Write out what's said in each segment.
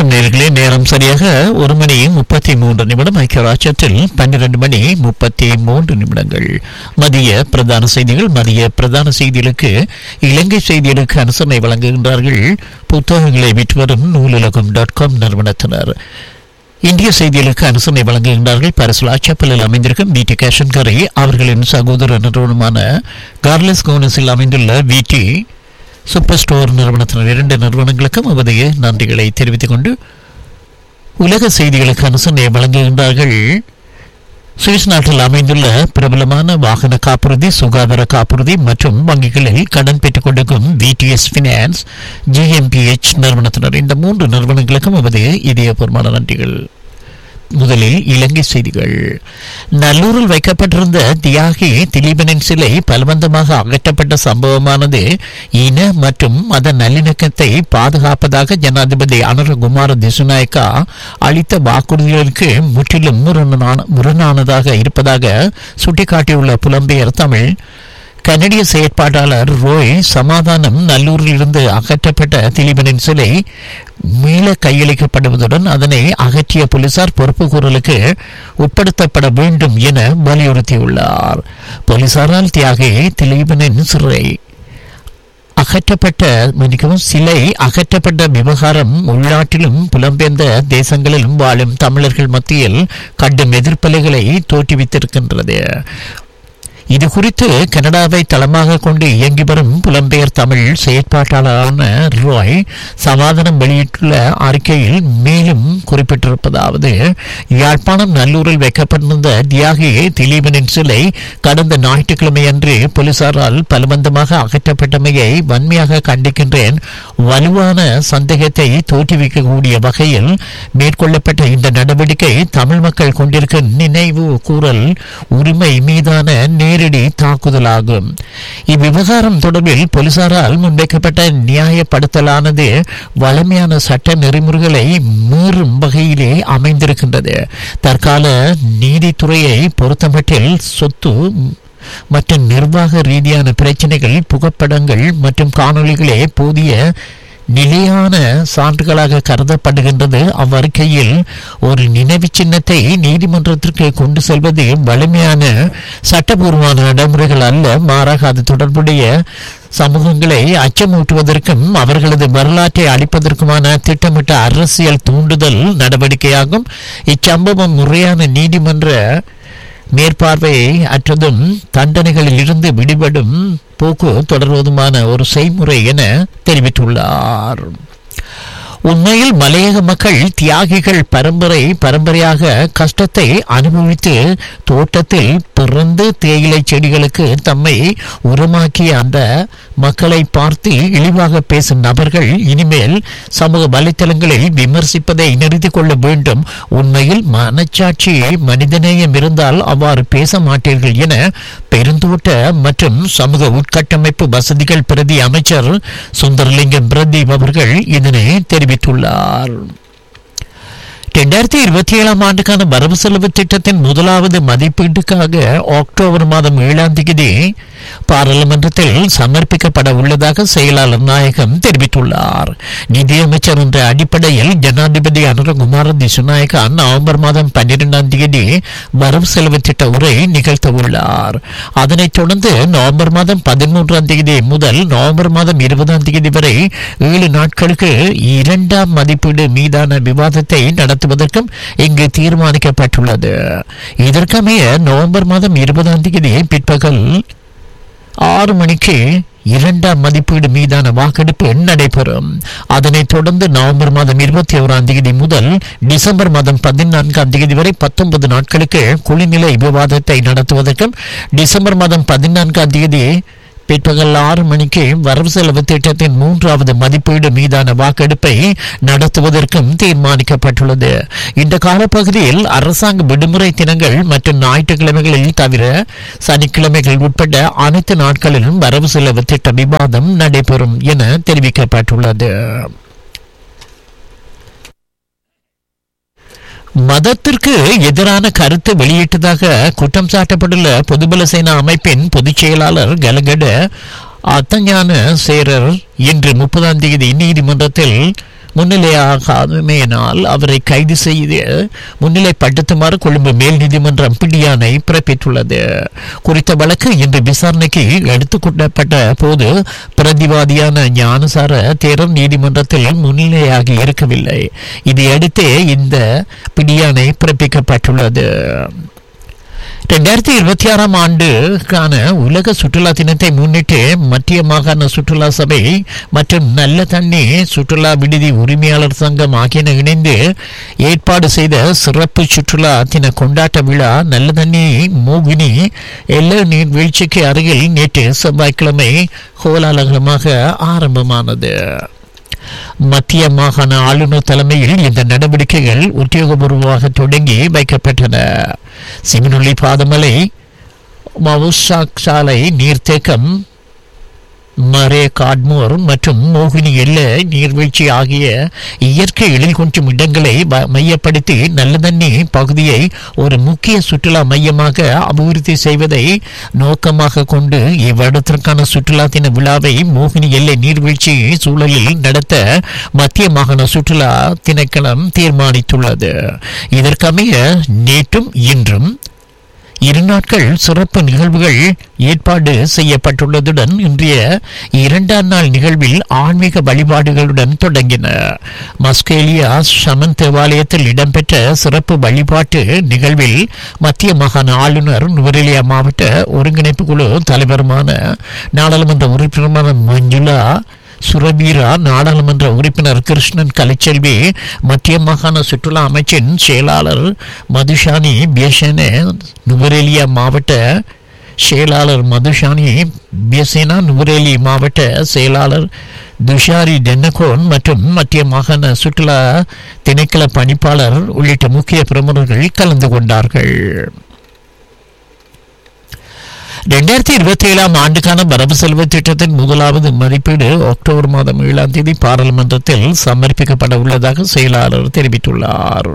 வணக்கம் நேர்களே நேரம் சரியாக ஒரு மணி முப்பத்தி மூன்று நிமிடம் ஐக்கிய ராஜ்யத்தில் பன்னிரண்டு மணி முப்பத்தி மூன்று நிமிடங்கள் மதிய பிரதான செய்திகள் மதிய பிரதான செய்திகளுக்கு இலங்கை செய்திகளுக்கு அனுசரணை வழங்குகின்றார்கள் புத்தகங்களை விற்று வரும் நூலுலகம் டாட் காம் நிறுவனத்தினர் இந்திய செய்திகளுக்கு அனுசரணை வழங்குகின்றார்கள் பரிசுலா செப்பலில் அமைந்திருக்கும் வீட்டி கேஷன் கரை அவர்களின் சகோதர நிறுவனமான கார்லஸ் கோனஸில் அமைந்துள்ள வீட்டி சூப்பர் ஸ்டோர் நிறுவனத்தினர் இரண்டு நிறுவனங்களுக்கும் அவதைய நன்றிகளை தெரிவித்துக் கொண்டு உலக செய்திகளுக்கு அனுசரணை வழங்குகின்றார்கள் சுவிஸ் நாட்டில் அமைந்துள்ள பிரபலமான வாகன காப்புறுதி சுகாதார காப்புறுதி மற்றும் வங்கிகளில் கடன் பெற்றுக் கொண்டிருக்கும் விடிஎஸ் பினான்ஸ் ஜிஎம்பிஎச் நிறுவனத்தினர் இந்த மூன்று நிறுவனங்களுக்கும் அவது இதயபூர்வமான நன்றிகள் முதலில் இலங்கை செய்திகள் நல்லூரில் வைக்கப்பட்டிருந்த தியாகி திலீபனின் சிலை பலவந்தமாக அகற்றப்பட்ட சம்பவமானது இன மற்றும் மத நல்லிணக்கத்தை பாதுகாப்பதாக ஜனாதிபதி அனுரகுமார திசுநாயக்கா அளித்த வாக்குறுதிகளுக்கு முற்றிலும் முரணான முரணானதாக இருப்பதாக சுட்டிக்காட்டியுள்ள புலம்பெயர் தமிழ் கனடிய செயற்பாட்டாளர் ரோய் சமாதானம் நல்லூரில் இருந்து அகற்றப்பட்ட திலீபனின் சிலை மீள கையளிக்கப்படுவதுடன் அதனை அகற்றிய போலீசார் பொறுப்பு கூறலுக்கு உட்படுத்தப்பட வேண்டும் என வலியுறுத்தியுள்ளார் போலீசாரால் தியாகி திலீபனின் சிறை அகற்றப்பட்ட மன்னிக்கவும் சிலை அகற்றப்பட்ட விவகாரம் உள்நாட்டிலும் புலம்பெயர்ந்த தேசங்களிலும் வாழும் தமிழர்கள் மத்தியில் கடும் எதிர்ப்பலைகளை தோற்றுவித்திருக்கின்றது இது குறித்து கனடாவை தளமாக கொண்டு இயங்கி வரும் புலம்பெயர் தமிழ் செயற்பாட்டாளரான ரோய் சமாதானம் வெளியிட்டுள்ள அறிக்கையில் மேலும் குறிப்பிட்டிருப்பதாவது யாழ்ப்பாணம் நல்லூரில் வைக்கப்பட்டிருந்த தியாகி திலீபனின் சிலை கடந்த ஞாயிற்றுக்கிழமை அன்று போலீசாரால் பலவந்தமாக அகற்றப்பட்டமையை வன்மையாக கண்டிக்கின்றேன் வலுவான சந்தேகத்தை தோற்றுவிக்கக்கூடிய வகையில் மேற்கொள்ளப்பட்ட இந்த நடவடிக்கை தமிழ் மக்கள் கொண்டிருக்கும் நினைவு கூறல் உரிமை மீதான நேரடி தாக்குதலாகும் இவ்விவகாரம் தொடர்பில் போலீசாரால் முன்வைக்கப்பட்ட நியாயப்படுத்தலானது வலிமையான சட்ட நெறிமுறைகளை மீறும் வகையிலே அமைந்திருக்கின்றது தற்கால நீதித்துறையை பொறுத்தமட்டில் சொத்து மற்றும் நிர்வாக ரீதியான பிரச்சனைகள் புகைப்படங்கள் மற்றும் காணொளிகளே போதிய நிலையான சான்றுகளாக கருதப்படுகின்றது அவ்வறிக்கையில் ஒரு நினைவு சின்னத்தை நீதிமன்றத்திற்கு கொண்டு செல்வது வலிமையான சட்டபூர்வமான நடைமுறைகள் அல்ல மாறாக அது தொடர்புடைய சமூகங்களை அச்சமூட்டுவதற்கும் அவர்களது வரலாற்றை அளிப்பதற்குமான திட்டமிட்ட அரசியல் தூண்டுதல் நடவடிக்கையாகும் இச்சம்பவம் முறையான நீதிமன்ற மேற்பார்வையை அற்றதும் தண்டனைகளில் இருந்து விடுபடும் போக்கு தொடர்வதுமான ஒரு செய்முறை என தெரிவித்துள்ளார் உண்மையில் மலையக மக்கள் தியாகிகள் பரம்பரை பரம்பரையாக கஷ்டத்தை அனுபவித்து தோட்டத்தில் பிறந்து தேயிலை செடிகளுக்கு தம்மை உரமாக்கிய அந்த மக்களை பார்த்து இழிவாக பேசும் நபர்கள் இனிமேல் சமூக வலைத்தளங்களில் விமர்சிப்பதை நிறுத்திக் கொள்ள வேண்டும் உண்மையில் மனச்சாட்சி மனிதநேயம் இருந்தால் அவ்வாறு பேச மாட்டீர்கள் என பெருந்தோட்ட மற்றும் சமூக உட்கட்டமைப்பு வசதிகள் பிரதி அமைச்சர் சுந்தரலிங்கம் பிரதீப் அவர்கள் இதனை தெரிவித்துள்ளார் இரண்டாயிரத்தி இருபத்தி ஏழாம் ஆண்டுக்கான வரவு செலவு திட்டத்தின் முதலாவது மதிப்பீட்டுக்காக அக்டோபர் மாதம் ஏழாம் தேதி பாராளுமன்றத்தில் சமர்ப்பிக்கப்பட உள்ளதாக செயலாளர் நாயகம் தெரிவித்துள்ளார் நிதியமைச்சர் என்ற அடிப்படையில் ஜனாதிபதி அனுரகுமார திசுநாயகா நவம்பர் மாதம் பன்னிரெண்டாம் தேதி வரவு செலவு திட்ட உரை நிகழ்த்த உள்ளார் அதனைத் தொடர்ந்து நவம்பர் மாதம் பதிமூன்றாம் தேதி முதல் நவம்பர் மாதம் இருபதாம் தேதி வரை ஏழு நாட்களுக்கு இரண்டாம் மதிப்பீடு மீதான விவாதத்தை நடத்துவதற்கும் இங்கு தீர்மானிக்கப்பட்டுள்ளது இதற்கமைய நவம்பர் மாதம் இருபதாம் தேதி பிற்பகல் ஆறு மணிக்கு இரண்டாம் மதிப்பீடு மீதான வாக்கெடுப்பு நடைபெறும் அதனைத் தொடர்ந்து நவம்பர் மாதம் இருபத்தி ஓராம் தேதி முதல் டிசம்பர் மாதம் பதினான்காம் தேதி வரை பத்தொன்பது நாட்களுக்கு குளிநிலை விவாதத்தை நடத்துவதற்கும் டிசம்பர் மாதம் பதினான்காம் தேதி பிற்பகல் ஆறு மணிக்கு வரவு செலவு திட்டத்தின் மூன்றாவது மதிப்பீடு மீதான வாக்கெடுப்பை நடத்துவதற்கும் தீர்மானிக்கப்பட்டுள்ளது இந்த காலப்பகுதியில் அரசாங்க விடுமுறை தினங்கள் மற்றும் ஞாயிற்றுக்கிழமைகளில் தவிர சனிக்கிழமைகள் உட்பட்ட அனைத்து நாட்களிலும் வரவு செலவு திட்ட விவாதம் நடைபெறும் என தெரிவிக்கப்பட்டுள்ளது மதத்திற்கு எதிரான கருத்து வெளியிட்டதாக குற்றம் சாட்டப்பட்டுள்ள பொதுபல சேனா அமைப்பின் பொதுச் செயலாளர் கலகட அத்தஞான சேரர் இன்று முப்பதாம் தேதி நீதிமன்றத்தில் முன்னிலையாகாமையினால் அவரை கைது செய்து முன்னிலைப்படுத்துமாறு கொழும்பு மேல் நீதிமன்றம் பிடியானை பிறப்பித்துள்ளது குறித்த வழக்கு இன்று விசாரணைக்கு எடுத்துக்கொள்ளப்பட்ட போது பிரதிவாதியான ஞானசார தேரர் நீதிமன்றத்தில் முன்னிலையாகி இருக்கவில்லை இதையடுத்தே இந்த பிடியானை பிறப்பிக்கப்பட்டுள்ளது ரெண்டாயிரத்தி இருபத்தி ஆறாம் ஆண்டுக்கான உலக சுற்றுலா தினத்தை முன்னிட்டு மத்திய மாகாண சுற்றுலா சபை மற்றும் நல்ல தண்ணி சுற்றுலா விடுதி உரிமையாளர் சங்கம் ஆகியன இணைந்து ஏற்பாடு செய்த சிறப்பு சுற்றுலா தின கொண்டாட்ட விழா நல்ல தண்ணி மோகினி எல்ல நீர்வீழ்ச்சிக்கு அருகில் நேற்று செவ்வாய்க்கிழமை கோலாகலமாக ஆரம்பமானது மத்திய மாகாண ஆளுநர் தலைமையில் இந்த நடவடிக்கைகள் உத்தியோகபூர்வமாக தொடங்கி வைக்கப்பட்டன சிமினொலி பாதமலை மவுசாக் சாலை நீர்த்தேக்கம் மரே காட்மோர் மற்றும் மோகினி எல்ல நீர்வீழ்ச்சி ஆகிய இயற்கை எழில் கொஞ்சம் இடங்களை வ- மையப்படுத்தி நல்ல தண்ணி பகுதியை ஒரு முக்கிய சுற்றுலா மையமாக அபிவிருத்தி செய்வதை நோக்கமாக கொண்டு இவ்வருடத்திற்கான சுற்றுலா தின விழாவை மோகினி எல்லை நீர்வீழ்ச்சி சூழலில் நடத்த மத்திய மாகாண சுற்றுலா திணைக்களம் தீர்மானித்துள்ளது இதற்கமைய நேற்றும் இன்றும் இரு நாட்கள் சிறப்பு நிகழ்வுகள் ஏற்பாடு செய்யப்பட்டுள்ளதுடன் இன்றைய இரண்டாம் நாள் நிகழ்வில் ஆன்மீக வழிபாடுகளுடன் தொடங்கின மஸ்கேலியா சமன் தேவாலயத்தில் இடம்பெற்ற சிறப்பு வழிபாட்டு நிகழ்வில் மத்திய மாகாண ஆளுநர் நுவரெலியா மாவட்ட ஒருங்கிணைப்பு குழு தலைவருமான நாடாளுமன்ற உறுப்பினருமான மஞ்சுளா சுரபீரா நாடாளுமன்ற உறுப்பினர் கிருஷ்ணன் கலைச்செல்வி மத்திய மாகாண சுற்றுலா அமைச்சின் செயலாளர் மதுஷானி பியசேன நுவரெலியா மாவட்ட செயலாளர் மதுஷானி பியசேனா நுவரெலி மாவட்ட செயலாளர் துஷாரி டென்னகோன் மற்றும் மத்திய மாகாண சுற்றுலா திணைக்கள பணிப்பாளர் உள்ளிட்ட முக்கிய பிரமுகர்கள் கலந்து கொண்டார்கள் ரெண்டாயிரத்தி இருபத்தி ஏழாம் ஆண்டுக்கான வரவு செலவு திட்டத்தின் முதலாவது மதிப்பீடு அக்டோபர் மாதம் ஏழாம் தேதி பாராளுமன்றத்தில் சமர்ப்பிக்கப்பட உள்ளதாக செயலாளர் தெரிவித்துள்ளார்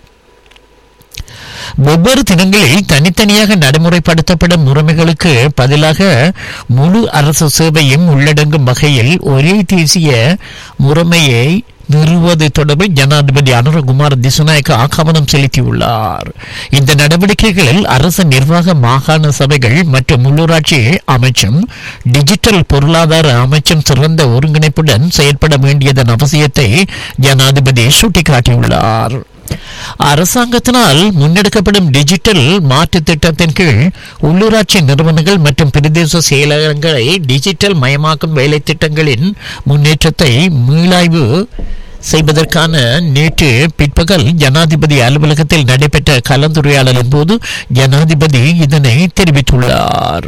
ஒவ்வொரு தினங்களில் தனித்தனியாக நடைமுறைப்படுத்தப்படும் முறைமைகளுக்கு பதிலாக முழு அரசு சேவையும் உள்ளடங்கும் வகையில் ஒரே தேசிய முறைமையை நிறுவுவது தொடர்பில் ஜனாதிபதி அனுரகுமார் திசுநாயக்க கவனம் செலுத்தியுள்ளார் இந்த நடவடிக்கைகளில் அரசு நிர்வாக மாகாண சபைகள் மற்றும் உள்ளூராட்சி அமைச்சும் டிஜிட்டல் பொருளாதார அமைச்சும் சிறந்த ஒருங்கிணைப்புடன் செயற்பட வேண்டியதன் அவசியத்தை ஜனாதிபதி சுட்டிக்காட்டியுள்ளார் அரசாங்கத்தினால் முன்னெடுக்கப்படும் டிஜிட்டல் மாற்று திட்டத்தின் கீழ் உள்ளூராட்சி நிறுவனங்கள் மற்றும் பிரதேச செயலகங்களை டிஜிட்டல் மயமாக்கும் வேலை திட்டங்களின் முன்னேற்றத்தை மீளாய்வு செய்வதற்கான நேற்று பிற்பகல் ஜனாதிபதி அலுவலகத்தில் நடைபெற்ற கலந்துரையாடலின் போது ஜனாதிபதி இதனை தெரிவித்துள்ளார்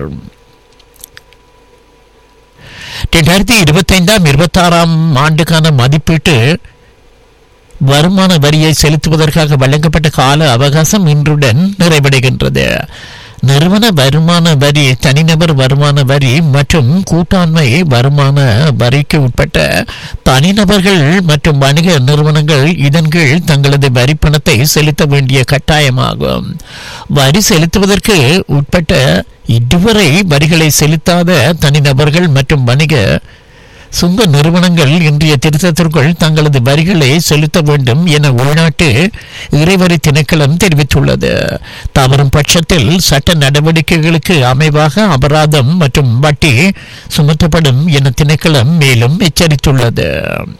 இரண்டாயிரத்தி இருபத்தைந்தாம் இருபத்தாறாம் ஆண்டுக்கான மதிப்பீட்டு வருமான வரியை செலுத்துவதற்காக வழங்கப்பட்ட கால அவகாசம் இன்றுடன் நிறைவடைகின்றது நிறுவன வருமான வரி தனிநபர் வருமான வரி மற்றும் கூட்டாண்மை வருமான வரிக்கு உட்பட்ட தனிநபர்கள் மற்றும் வணிக நிறுவனங்கள் இதன் கீழ் தங்களது வரி பணத்தை செலுத்த வேண்டிய கட்டாயமாகும் வரி செலுத்துவதற்கு உட்பட்ட இதுவரை வரிகளை செலுத்தாத தனிநபர்கள் மற்றும் வணிக சுங்க நிறுவனங்கள் இன்றைய திருத்தத்திற்குள் தங்களது வரிகளை செலுத்த வேண்டும் என உள்நாட்டு இறைவரி திணைக்களம் தெரிவித்துள்ளது தவறும் பட்சத்தில் சட்ட நடவடிக்கைகளுக்கு அமைவாக அபராதம் மற்றும் வட்டி சுமத்தப்படும் என திணைக்களம் மேலும் எச்சரித்துள்ளது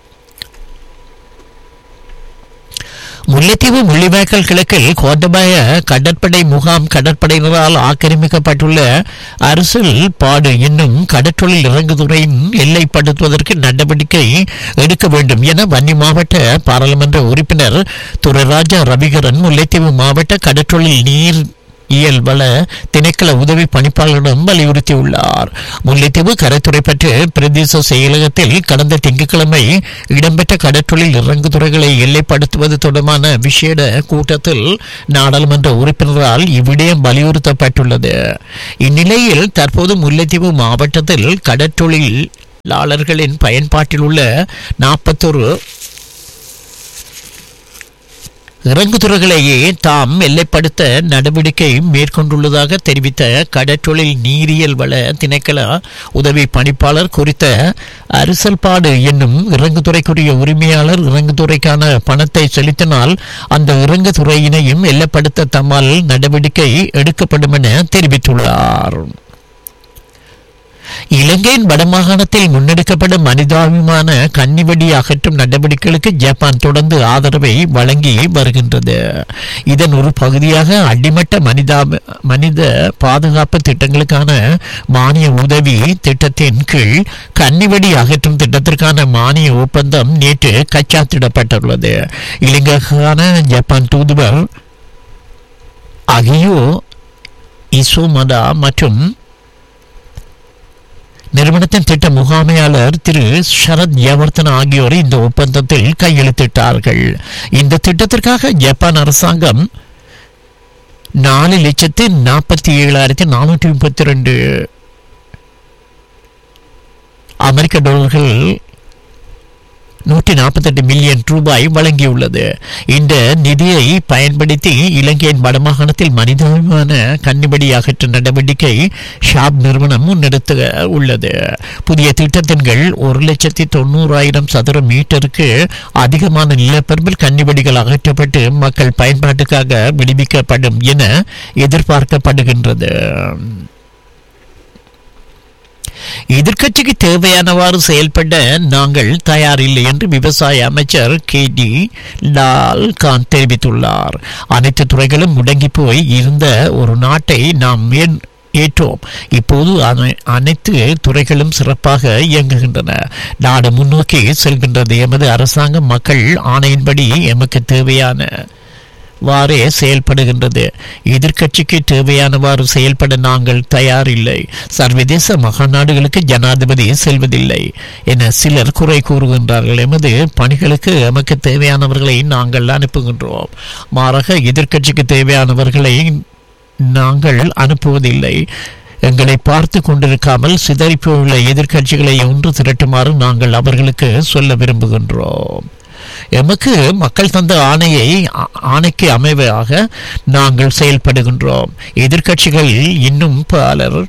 முல்லைத்தீவு முள்ளிவாய்க்கால் கிழக்கில் கோத்தபாய கடற்படை முகாம் கடற்படையினரால் ஆக்கிரமிக்கப்பட்டுள்ள அரசியல் பாடு என்னும் கடற்றொழில் இறங்குதுறையின் எல்லைப்படுத்துவதற்கு நடவடிக்கை எடுக்க வேண்டும் என வன்னி மாவட்ட பாராளுமன்ற உறுப்பினர் துரைராஜா ரவிகரன் முல்லைத்தீவு மாவட்ட கடற்றொழில் நீர் இயல் வள திணைக்கள உதவி பணிப்பாளரிடம் வலியுறுத்தியுள்ளார் முல்லைத்தீவு கரைத்துறை பற்றி பிரதேச செயலகத்தில் கடந்த திங்கட்கிழமை இடம்பெற்ற கடற்றொழில் இறங்குதுறைகளை எல்லைப்படுத்துவது தொடர்பான விசேட கூட்டத்தில் நாடாளுமன்ற உறுப்பினரால் இவ்விடயம் வலியுறுத்தப்பட்டுள்ளது இந்நிலையில் தற்போது முல்லைத்தீவு மாவட்டத்தில் கடற்றொழிலாளர்களின் பயன்பாட்டில் உள்ள நாற்பத்தொரு இறங்குதுறைகளையே தாம் எல்லைப்படுத்த நடவடிக்கை மேற்கொண்டுள்ளதாக தெரிவித்த கடற்றொழில் நீரியல் வள திணைக்கள உதவி பணிப்பாளர் குறித்த அரசல்பாடு என்னும் இறங்குதுறைக்குரிய உரிமையாளர் இறங்குதுறைக்கான பணத்தை செலுத்தினால் அந்த இறங்குதுறையினையும் எல்லைப்படுத்த தம்மால் நடவடிக்கை எடுக்கப்படும் என தெரிவித்துள்ளார் இலங்கையின் வடமாகாணத்தில் முன்னெடுக்கப்படும் மனிதாபிமான கன்னிவெடி அகற்றும் நடவடிக்கைகளுக்கு ஜப்பான் தொடர்ந்து ஆதரவை வழங்கி வருகின்றது இதன் ஒரு பகுதியாக அடிமட்ட மனிதா மனித பாதுகாப்பு திட்டங்களுக்கான மானிய உதவி திட்டத்தின் கீழ் கன்னிவெடி அகற்றும் திட்டத்திற்கான மானிய ஒப்பந்தம் நேற்று கச்சாத்திடப்பட்டுள்ளது இலங்கைக்கான ஜப்பான் தூதுவர் அகியோ இசோமதா மற்றும் நிறுவனத்தின் திட்ட முகாமையாளர் திரு சரத் யவர்த்தன ஆகியோர் இந்த ஒப்பந்தத்தில் கையெழுத்திட்டார்கள் இந்த திட்டத்திற்காக ஜப்பான் அரசாங்கம் நாலு லட்சத்து நாற்பத்தி ஏழாயிரத்தி நானூற்றி முப்பத்தி ரெண்டு அமெரிக்க டாலர்கள் நூற்றி நாற்பத்தெட்டு மில்லியன் ரூபாய் வழங்கியுள்ளது இந்த நிதியை பயன்படுத்தி இலங்கையின் வடமாகாணத்தில் மனிதாபிமான கண்ணிபடி அகற்ற நடவடிக்கை ஷாப் நிறுவனம் முன்னெடுத்து உள்ளது புதிய திட்டத்தின் கீழ் ஒரு லட்சத்தி தொண்ணூறாயிரம் சதுர மீட்டருக்கு அதிகமான நிலப்பரப்பில் கன்னிவெடிகள் அகற்றப்பட்டு மக்கள் பயன்பாட்டுக்காக விடுவிக்கப்படும் என எதிர்பார்க்கப்படுகின்றது எதிர்க்கட்சிக்கு தேவையானவாறு செயல்பட நாங்கள் தயாரில்லை என்று விவசாய அமைச்சர் கே டி லால் கான் தெரிவித்துள்ளார் அனைத்து துறைகளும் முடங்கி போய் இருந்த ஒரு நாட்டை நாம் மேன் ஏற்றோம் இப்போது அனை- அனைத்து துறைகளும் சிறப்பாக இயங்குகின்றன நாடு முன்னோக்கி செல்கின்றது எமது அரசாங்கம் மக்கள் ஆணையின்படி எமக்கு தேவையான வாறே செயல்படுகின்றது எதிர்க்கட்சிக்கு தேவையானவாறு செயல்பட நாங்கள் தயாரில்லை சர்வதேச மகாநாடுகளுக்கு ஜனாதிபதி செல்வதில்லை என சிலர் குறை கூறுகின்றார்கள் எமது பணிகளுக்கு எமக்கு தேவையானவர்களை நாங்கள் அனுப்புகின்றோம் மாறாக எதிர்க்கட்சிக்கு தேவையானவர்களை நாங்கள் அனுப்புவதில்லை எங்களை பார்த்து கொண்டிருக்காமல் சிதறிப்போயுள்ள எதிர்க்கட்சிகளை ஒன்று திரட்டுமாறு நாங்கள் அவர்களுக்கு சொல்ல விரும்புகின்றோம் எமக்கு மக்கள் தந்த ஆணையை ஆ- ஆணைக்கு அமைவாக நாங்கள் செயல்படுகின்றோம் எதிர்க்கட்சிகள் இன்னும் பலர்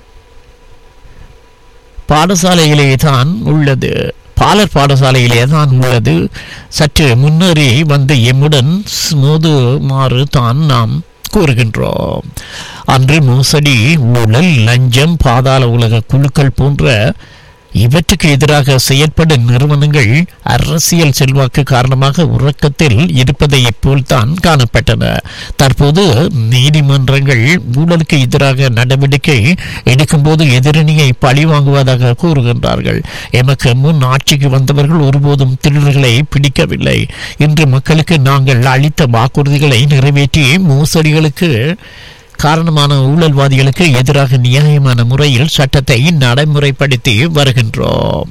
பாடசாலையிலே தான் உள்ளது பாலர் பாடசாலையிலே தான் உள்ளது சற்று முன்னேறி வந்து எம்முடன் மோதுமாறு தான் நாம் கூறுகின்றோம் அன்று மோசடி ஊழல் லஞ்சம் பாதாள உலக குழுக்கள் போன்ற இவற்றுக்கு எதிராக செயற்படும் நிறுவனங்கள் அரசியல் செல்வாக்கு காரணமாக உறக்கத்தில் இருப்பதை போல்தான் காணப்பட்டன தற்போது நீதிமன்றங்கள் ஊழலுக்கு எதிராக நடவடிக்கை எடுக்கும்போது எதிரணியை பழி வாங்குவதாக கூறுகின்றார்கள் எமக்கு முன் ஆட்சிக்கு வந்தவர்கள் ஒருபோதும் திருடர்களை பிடிக்கவில்லை இன்று மக்களுக்கு நாங்கள் அளித்த வாக்குறுதிகளை நிறைவேற்றி மோசடிகளுக்கு காரணமான ஊழல்வாதிகளுக்கு எதிராக நியாயமான முறையில் சட்டத்தை நடைமுறைப்படுத்தி வருகின்றோம்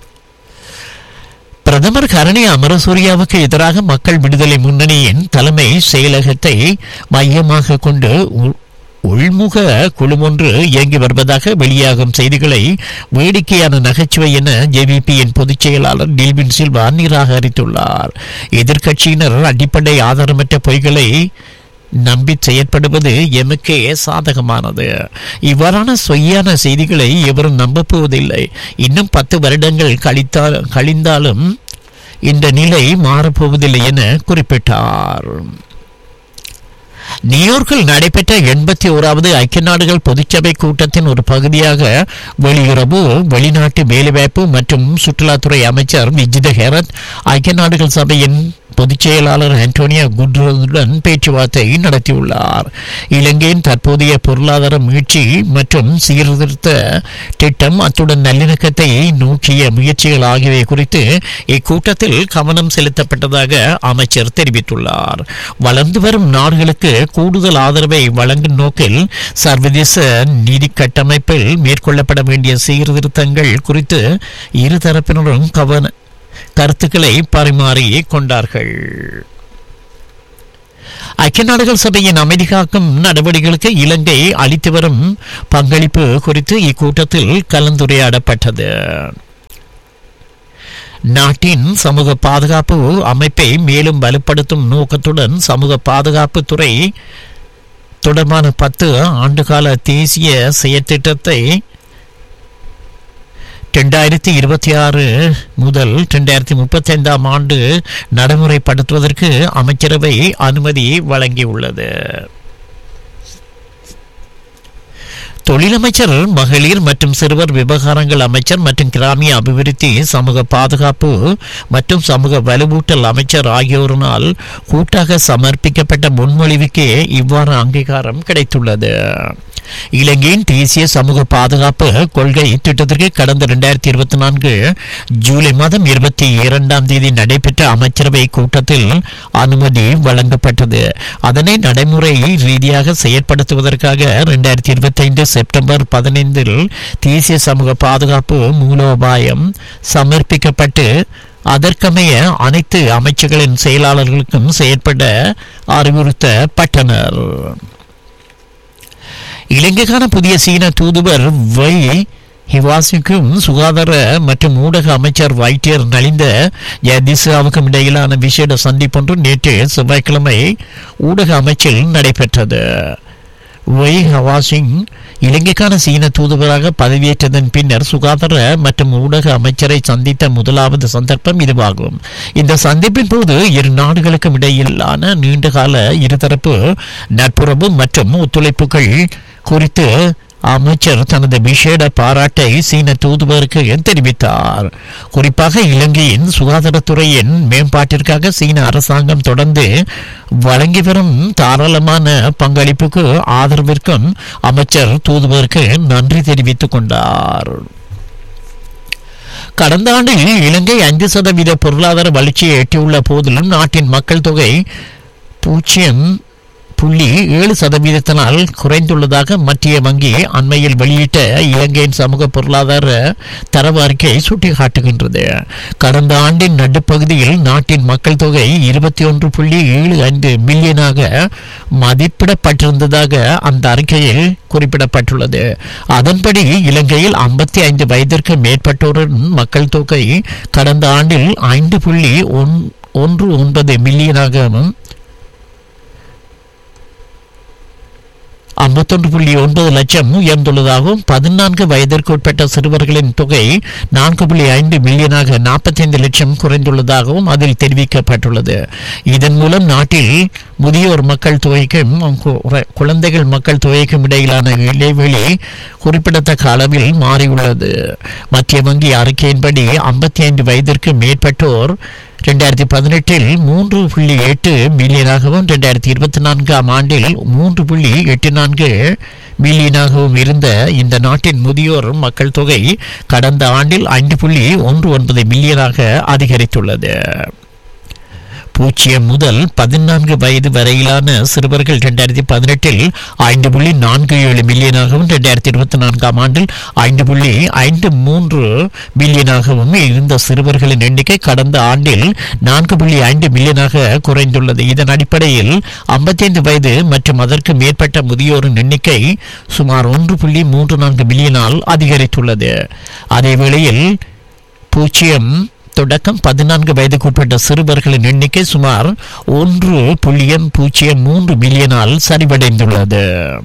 பிரதமர் கரணி அமரசூரியாவுக்கு எதிராக மக்கள் விடுதலை முன்னணியின் தலைமை செயலகத்தை மையமாக கொண்டு உ- உள்முக குழு ஒன்று இயங்கி வருவதாக வெளியாகும் செய்திகளை வேடிக்கையான நகைச்சுவை என ஜேவிபியின் பொதுச் செயலாளர் டில்வின் சில்வா நிராகரித்துள்ளார் எதிர்க்கட்சியினர் அடிப்படை ஆதாரமற்ற பொய்களை நம்பி செயற்படுவது எமக்கே சாதகமானது இவ்வாறான சொய்யான செய்திகளை எவரும் நம்பப் போவதில்லை இன்னும் பத்து வருடங்கள் கழித்தால் கழிந்தாலும் இந்த நிலை மாறப்போவதில்லை என குறிப்பிட்டார் நியூயார்க்கில் நடைபெற்ற எண்பத்தி ஓராவது ஐக்கிய நாடுகள் பொதுச்சபை கூட்டத்தின் ஒரு பகுதியாக வெளியுறவு வெளிநாட்டு வேலைவாய்ப்பு மற்றும் சுற்றுலாத்துறை அமைச்சர் விஜித ஹேரத் ஐக்கிய நாடுகள் சபையின் பொதுச் செயலாளர் ஆண்டோனியா குட்ரோஸுடன் பேச்சுவார்த்தை நடத்தியுள்ளார் இலங்கையின் தற்போதைய பொருளாதார மீட்சி மற்றும் சீர்திருத்த திட்டம் அத்துடன் நல்லிணக்கத்தை நோக்கிய முயற்சிகள் ஆகியவை குறித்து இக்கூட்டத்தில் கவனம் செலுத்தப்பட்டதாக அமைச்சர் தெரிவித்துள்ளார் வளர்ந்து வரும் நாடுகளுக்கு கூடுதல் ஆதரவை வழங்கும் நோக்கில் சர்வதேச நிதி கட்டமைப்பில் மேற்கொள்ளப்பட வேண்டிய சீர்திருத்தங்கள் குறித்து இருதரப்பினரும் கவன கருத்துக்களை பரிமாறி கொண்டார்கள் ஐக்கிய நாடுகள் சபையின் அமைதி காக்கும் நடவடிக்கைகளுக்கு இலங்கை அளித்து வரும் பங்களிப்பு குறித்து இக்கூட்டத்தில் கலந்துரையாடப்பட்டது நாட்டின் சமூக பாதுகாப்பு அமைப்பை மேலும் வலுப்படுத்தும் நோக்கத்துடன் சமூக பாதுகாப்பு துறை தொடர்பான பத்து ஆண்டுகால தேசிய செயற்திட்டத்தை ரெண்டாயிரத்தி இருபத்தி ஆறு முதல் ரெண்டாயிரத்தி முப்பத்தி ஐந்தாம் ஆண்டு நடைமுறைப்படுத்துவதற்கு அமைச்சரவை அனுமதி வழங்கியுள்ளது தொழிலமைச்சர் மகளிர் மற்றும் சிறுவர் விவகாரங்கள் அமைச்சர் மற்றும் கிராமிய அபிவிருத்தி சமூக பாதுகாப்பு மற்றும் சமூக வலுவூட்டல் அமைச்சர் ஆகியோரினால் கூட்டாக சமர்ப்பிக்கப்பட்ட முன்மொழிவுக்கே இவ்வாறு அங்கீகாரம் கிடைத்துள்ளது இலங்கையின் தேசிய சமூக பாதுகாப்பு கொள்கை திட்டத்திற்கு கடந்த இரண்டாயிரத்தி இருபத்தி நான்கு ஜூலை மாதம் இருபத்தி இரண்டாம் தேதி நடைபெற்ற அமைச்சரவை கூட்டத்தில் அனுமதி வழங்கப்பட்டது அதனை நடைமுறை ரீதியாக செயற்படுத்துவதற்காக இரண்டாயிரத்தி இருபத்தி ஐந்து செப்டம்பர் பதினைந்தில் தேசிய சமூக பாதுகாப்பு மூலோபாயம் சமர்ப்பிக்கப்பட்டு அதற்கமைய அனைத்து அமைச்சுகளின் செயலாளர்களுக்கும் செயற்பட அறிவுறுத்தப்பட்டனர் இலங்கைக்கான புதிய சீன தூதுவர் வை ஹிவாசிக்கும் சுகாதார மற்றும் ஊடக அமைச்சர் வைத்தியர் நலிந்த ஜதிசாவுக்கும் இடையிலான விசேட சந்திப்பொன்று நேற்று செவ்வாய்க்கிழமை ஊடக அமைச்சில் நடைபெற்றது வை ஹவாசிங் இலங்கைக்கான சீன தூதுவராக பதவியேற்றதன் பின்னர் சுகாதார மற்றும் ஊடக அமைச்சரை சந்தித்த முதலாவது சந்தர்ப்பம் இதுவாகும் இந்த சந்திப்பின் போது இரு நாடுகளுக்கும் இடையிலான நீண்டகால இருதரப்பு நட்புறவு மற்றும் ஒத்துழைப்புகள் குறித்து அமைச்சர் தனது விசேட பாராட்டை சீன தூதுவருக்கு தெரிவித்தார் குறிப்பாக இலங்கையின் சுகாதாரத்துறையின் மேம்பாட்டிற்காக சீன அரசாங்கம் தொடர்ந்து வழங்கி வரும் தாராளமான பங்களிப்புக்கு ஆதரவிற்கும் அமைச்சர் தூதுவருக்கு நன்றி தெரிவித்துக் கொண்டார் கடந்த ஆண்டில் இலங்கை அஞ்சு சதவீத பொருளாதார வளர்ச்சியை எட்டியுள்ள போதிலும் நாட்டின் மக்கள் தொகை பூஜ்ஜியம் புள்ளி ஏழு சதவீதத்தினால் குறைந்துள்ளதாக மத்திய வங்கி அண்மையில் வெளியிட்ட இலங்கையின் சமூக பொருளாதார தரவு அறிக்கை சுட்டிக்காட்டுகின்றது கடந்த ஆண்டின் நடுப்பகுதியில் நாட்டின் மக்கள் தொகை இருபத்தி ஒன்று புள்ளி ஏழு ஐந்து மில்லியனாக மதிப்பிடப்பட்டிருந்ததாக அந்த அறிக்கையில் குறிப்பிடப்பட்டுள்ளது அதன்படி இலங்கையில் ஐம்பத்தி ஐந்து வயதிற்கு மேற்பட்டோரின் மக்கள் தொகை கடந்த ஆண்டில் ஐந்து புள்ளி ஒன் ஒன்று ஒன்பது மில்லியனாகவும் ஐம்பத்தொன்று புள்ளி ஒன்பது லட்சம் உயர்ந்துள்ளதாகவும் பதினான்கு வயதிற்கு உட்பட்ட சிறுவர்களின் தொகை நான்கு புள்ளி ஐந்து மில்லியனாக நாற்பத்தைந்து லட்சம் குறைந்துள்ளதாகவும் அதில் தெரிவிக்கப்பட்டுள்ளது இதன் மூலம் நாட்டில் முதியோர் மக்கள் தொகைக்கும் கு- குழந்தைகள் மக்கள் தொகைக்கும் இடையிலான இடைவெளி குறிப்பிடத்தக்க அளவில் மாறியுள்ளது மத்திய வங்கி அறிக்கையின்படி ஐம்பத்தி ஐந்து வயதிற்கு மேற்பட்டோர் ரெண்டாயிரத்தி பதினெட்டில் மூன்று புள்ளி எட்டு மில்லியனாகவும் ரெண்டாயிரத்தி இருபத்தி நான்காம் ஆண்டில் மூன்று புள்ளி எட்டு நான்கு மில்லியனாகவும் இருந்த இந்த நாட்டின் முதியோர் மக்கள் தொகை கடந்த ஆண்டில் ஐந்து புள்ளி ஒன்று ஒன்பது மில்லியனாக அதிகரித்துள்ளது பூஜ்ஜியம் முதல் பதினான்கு வயது வரையிலான சிறுவர்கள் இரண்டாயிரத்தி பதினெட்டில் ஐந்து புள்ளி நான்கு ஏழு மில்லியனாகவும் இரண்டாயிரத்தி இருபத்தி நான்காம் ஆண்டில் ஐந்து புள்ளி ஐந்து மூன்று மில்லியனாகவும் இருந்த சிறுவர்களின் எண்ணிக்கை கடந்த ஆண்டில் நான்கு புள்ளி ஐந்து மில்லியனாக குறைந்துள்ளது இதன் அடிப்படையில் ஐம்பத்தைந்து வயது மற்றும் அதற்கு மேற்பட்ட முதியோரின் எண்ணிக்கை சுமார் ஒன்று புள்ளி மூன்று நான்கு மில்லியனால் அதிகரித்துள்ளது அதேவேளையில் பூஜ்ஜியம் தொடக்கம் பதினான்கு வயதுக்குட்பட்ட சிறுவர்களின் எண்ணிக்கை சுமார் ஒன்று புள்ளியம் பூஜ்ஜியம் மூன்று மில்லியனால் சரிவடைந்துள்ளது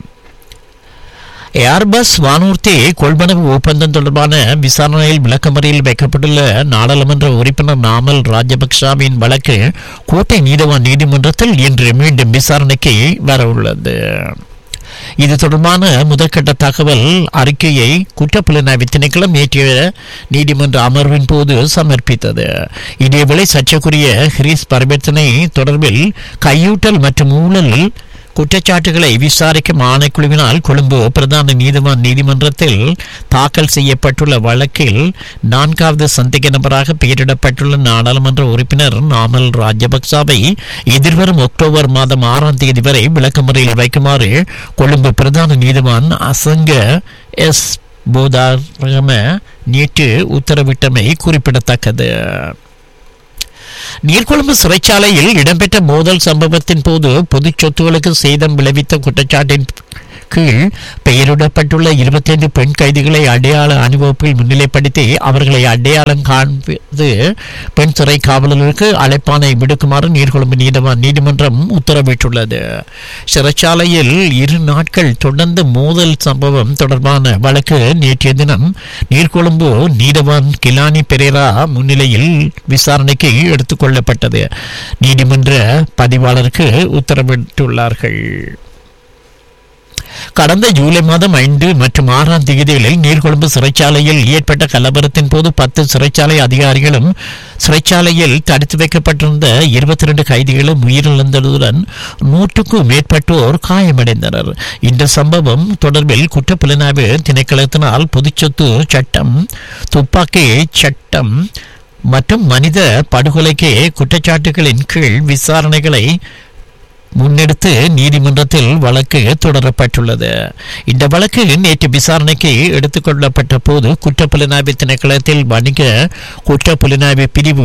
ஏர்பஸ் வானூர்தி கொள்வனவு ஒப்பந்தம் தொடர்பான விசாரணையில் விளக்கமறியில் வைக்கப்பட்டுள்ள நாடாளுமன்ற உறுப்பினர் நாமல் ராஜபக்சாவின் வழக்கு கோட்டை நீதவான் நீதிமன்றத்தில் இன்று மீண்டும் விசாரணைக்கு வரவுள்ளது இது தொடர்பான முதற்கட்ட தகவல் அறிக்கையை குற்றப்புலனாய்வு திணைக்களம் நேற்றைய நீதிமன்ற அமர்வின் போது சமர்ப்பித்தது இதேவேளை சர்ச்சைக்குரிய ஹிரீஸ் பரிவர்த்தனை தொடர்பில் கையூட்டல் மற்றும் ஊழல் குற்றச்சாட்டுகளை விசாரிக்கும் ஆணைக்குழுவினால் கொழும்பு பிரதான நீதிவான் நீதிமன்றத்தில் தாக்கல் செய்யப்பட்டுள்ள வழக்கில் நான்காவது சந்தேக நபராக பெயரிடப்பட்டுள்ள நாடாளுமன்ற உறுப்பினர் நாமல் ராஜபக்சாவை எதிர்வரும் அக்டோபர் மாதம் ஆறாம் தேதி வரை விளக்கமறையில் வைக்குமாறு கொழும்பு பிரதான நீதிவான் அசங்க எஸ் போதாரம நேற்று உத்தரவிட்டமை குறிப்பிடத்தக்கது நீர்கொழும்பு சிறைச்சாலையில் இடம்பெற்ற மோதல் சம்பவத்தின் போது பொதுச் சொத்துகளுக்கு சேதம் விளைவித்த குற்றச்சாட்டின் கீழ் பெயரிடப்பட்டுள்ள இருபத்தைந்து பெண் கைதிகளை அடையாள அணிவகுப்பில் முன்னிலைப்படுத்தி அவர்களை அடையாளம் காண்பது பெண் சிறை காவலர்களுக்கு அழைப்பானை விடுக்குமாறு நீர்கொழும்பு நீதவான் நீதிமன்றம் உத்தரவிட்டுள்ளது சிறைச்சாலையில் இரு நாட்கள் தொடர்ந்து மோதல் சம்பவம் தொடர்பான வழக்கு நேற்றைய தினம் நீர்கொழும்பு நீதவான் கிலானி பெரேரா முன்னிலையில் விசாரணைக்கு எடுத்துக் கொள்ளப்பட்டது நீதிமன்ற பதிவாளருக்கு உத்தரவிட்டுள்ளார்கள் கடந்த ஜூலை மாதம் ஐந்து மற்றும் ஆறாம் தேதிகளில் நீர்கொழும்பு சிறைச்சாலையில் ஏற்பட்ட கலவரத்தின் போது பத்து சிறைச்சாலை அதிகாரிகளும் சிறைச்சாலையில் தடுத்து வைக்கப்பட்டிருந்த இருபத்தி ரெண்டு கைதிகளும் உயிரிழந்ததுடன் நூற்றுக்கும் மேற்பட்டோர் காயமடைந்தனர் இந்த சம்பவம் தொடர்பில் குற்றப்புலனாய்வு திணைக்களத்தினால் பொதுச்சொத்து சட்டம் துப்பாக்கி சட்டம் மற்றும் மனித படுகொலைக்கு குற்றச்சாட்டுகளின் கீழ் விசாரணைகளை முன்னெடுத்து நீதிமன்றத்தில் வழக்கு தொடரப்பட்டுள்ளது இந்த வழக்கு நேற்று விசாரணைக்கு எடுத்துக்கொள்ளப்பட்ட போது குற்றப்புலனாய்வு திணைக்களத்தில் வணிக குற்றப்புலனாய்வு பிரிவு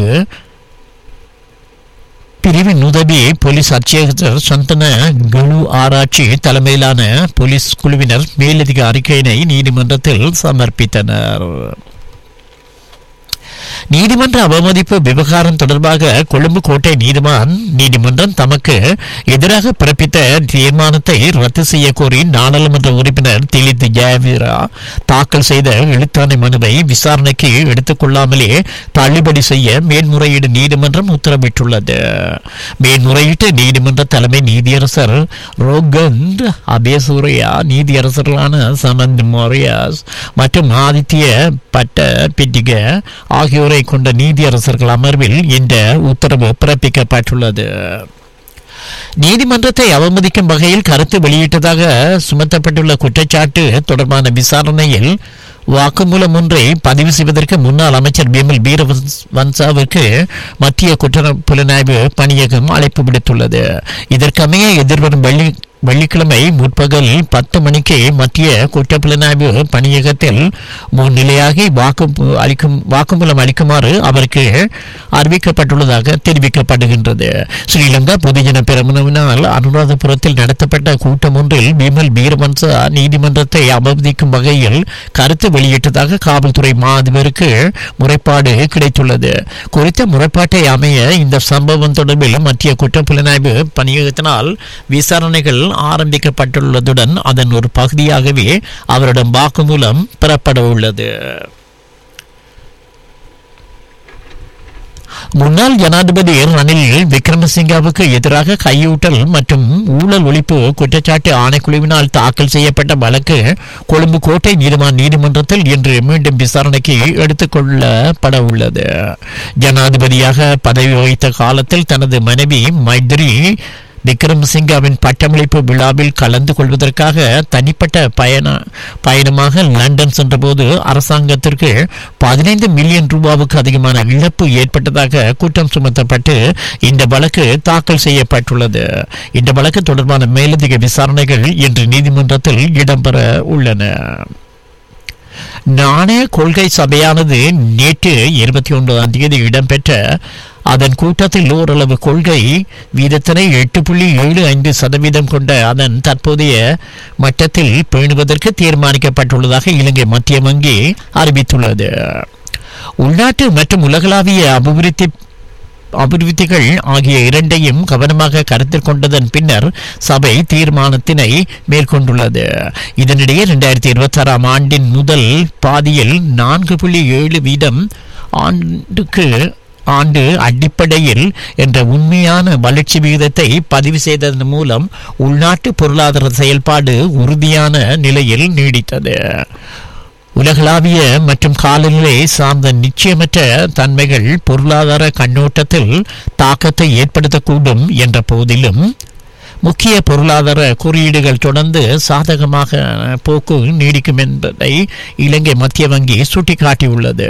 பிரிவின் உதவி போலீஸ் அர்ச்சகர் சந்தன குழு ஆராய்ச்சி தலைமையிலான போலீஸ் குழுவினர் மேலதிக அறிக்கையினை நீதிமன்றத்தில் சமர்ப்பித்தனர் நீதிமன்ற அவமதிப்பு விவகாரம் தொடர்பாக கொழும்பு கோட்டை நீதிமான் நீதிமன்றம் தமக்கு எதிராக பிறப்பித்த தீர்மானத்தை ரத்து செய்ய கோரி நாடாளுமன்ற உறுப்பினர் திலித் ஜெயவீரா தாக்கல் செய்த எழுத்தாணை மனுவை விசாரணைக்கு எடுத்துக் கொள்ளாமலே தள்ளுபடி செய்ய மேன்முறையீடு நீதிமன்றம் உத்தரவிட்டுள்ளது மேன்முறையீட்டு நீதிமன்ற தலைமை நீதியரசர் ரோகந்த் அபேசூரியா நீதியரசர்களான சமந்த் மோரியாஸ் மற்றும் ஆதித்ய பட்ட பிட்டிக ஆகியோரை கொண்ட நீதியரசர்கள் அமர்வில் இந்த உத்தரவு பிறப்பிக்கப்பட்டுள்ளது நீதிமன்றத்தை அவமதிக்கும் வகையில் கருத்து வெளியிட்டதாக சுமத்தப்பட்டுள்ள குற்றச்சாட்டு தொடர்பான விசாரணையில் வாக்குமூலம் ஒன்றை பதிவு செய்வதற்கு முன்னாள் அமைச்சர் பிமல் வீரவன்சாவுக்கு மத்திய குற்ற புலனாய்வு பணியகம் அழைப்பு விடுத்துள்ளது இதற்கமைய எதிர்வரும் வெள்ளி வெள்ளிக்கிழமை முற்பகல் பத்து மணிக்கு மத்திய குற்றப்புலனாய்வு பணியகத்தில் முன்னிலையாகி வாக்கு அளிக்கும் வாக்குமூலம் அளிக்குமாறு அவருக்கு அறிவிக்கப்பட்டுள்ளதாக தெரிவிக்கப்படுகின்றது ஸ்ரீலங்கா பொதுஜன பெருமனவினால் அனுராதபுரத்தில் நடத்தப்பட்ட கூட்டம் ஒன்றில் பிமல் வீரவன்சா நீதிமன்றத்தை அவமதிக்கும் வகையில் கருத்து வெளியிட்டதாக காவல்துறை மாதிபருக்கு முறைப்பாடு கிடைத்துள்ளது குறித்த முறைப்பாட்டை அமைய இந்த சம்பவம் தொடர்பில் மத்திய குற்றப்புலனாய்வு பணியகத்தினால் விசாரணைகள் ஆரம்பிக்கப்பட்டுள்ளதுடன் அதன் ஒரு பகுதியாகவே அவரிடம் வாக்குமூலம் பெறப்பட உள்ளது முன்னாள் ஜனாதிபதி ரணில் விக்ரமசிங்காவுக்கு எதிராக கையூட்டல் மற்றும் ஊழல் ஒழிப்பு குற்றச்சாட்டு ஆணைக்குழுவினால் தாக்கல் செய்யப்பட்ட வழக்கு கொழும்பு கோட்டை நீதிமன்ற நீதிமன்றத்தில் இன்று மீண்டும் விசாரணைக்கு எடுத்துக்கொள்ளப்பட உள்ளது ஜனாதிபதியாக பதவி வகித்த காலத்தில் தனது மனைவி மைத்ரி விக்ரமசிங்காவின் பட்டமளிப்பு விழாவில் கலந்து கொள்வதற்காக தனிப்பட்ட பயண பயணமாக லண்டன் சென்றபோது அரசாங்கத்திற்கு பதினைந்து மில்லியன் ரூபாவுக்கு அதிகமான இழப்பு ஏற்பட்டதாக குற்றம் சுமத்தப்பட்டு இந்த வழக்கு தாக்கல் செய்யப்பட்டுள்ளது இந்த வழக்கு தொடர்பான மேலதிக விசாரணைகள் இன்று நீதிமன்றத்தில் இடம்பெற உள்ளன நாணய கொள்கை சபையானது நேற்று இருபத்தி ஒன்பதாம் தேதி இடம்பெற்ற அதன் கூட்டத்தில் ஓரளவு கொள்கை வீதத்தினை எட்டு புள்ளி ஏழு ஐந்து சதவீதம் கொண்ட அதன் தற்போதைய மட்டத்தில் பேணுவதற்கு தீர்மானிக்கப்பட்டுள்ளதாக இலங்கை மத்திய வங்கி அறிவித்துள்ளது உள்நாட்டு மற்றும் உலகளாவிய அபிவிருத்தி அபிவிருத்திகள் ஆகிய இரண்டையும் கவனமாக கருத்தில் கொண்டதன் பின்னர் சபை தீர்மானத்தினை மேற்கொண்டுள்ளது இதனிடையே இரண்டாயிரத்தி இருபத்தி ஆறாம் ஆண்டின் முதல் பாதியில் நான்கு புள்ளி ஏழு வீதம் ஆண்டுக்கு ஆண்டு அடிப்படையில் என்ற உண்மையான வளர்ச்சி விகிதத்தை பதிவு செய்ததன் மூலம் உள்நாட்டு பொருளாதார செயல்பாடு உறுதியான நிலையில் நீடித்தது உலகளாவிய மற்றும் காலநிலை சார்ந்த நிச்சயமற்ற தன்மைகள் பொருளாதார கண்ணோட்டத்தில் தாக்கத்தை ஏற்படுத்தக்கூடும் என்ற போதிலும் முக்கிய பொருளாதார குறியீடுகள் தொடர்ந்து சாதகமாக போக்கு நீடிக்கும் என்பதை இலங்கை மத்திய வங்கி சுட்டிக்காட்டியுள்ளது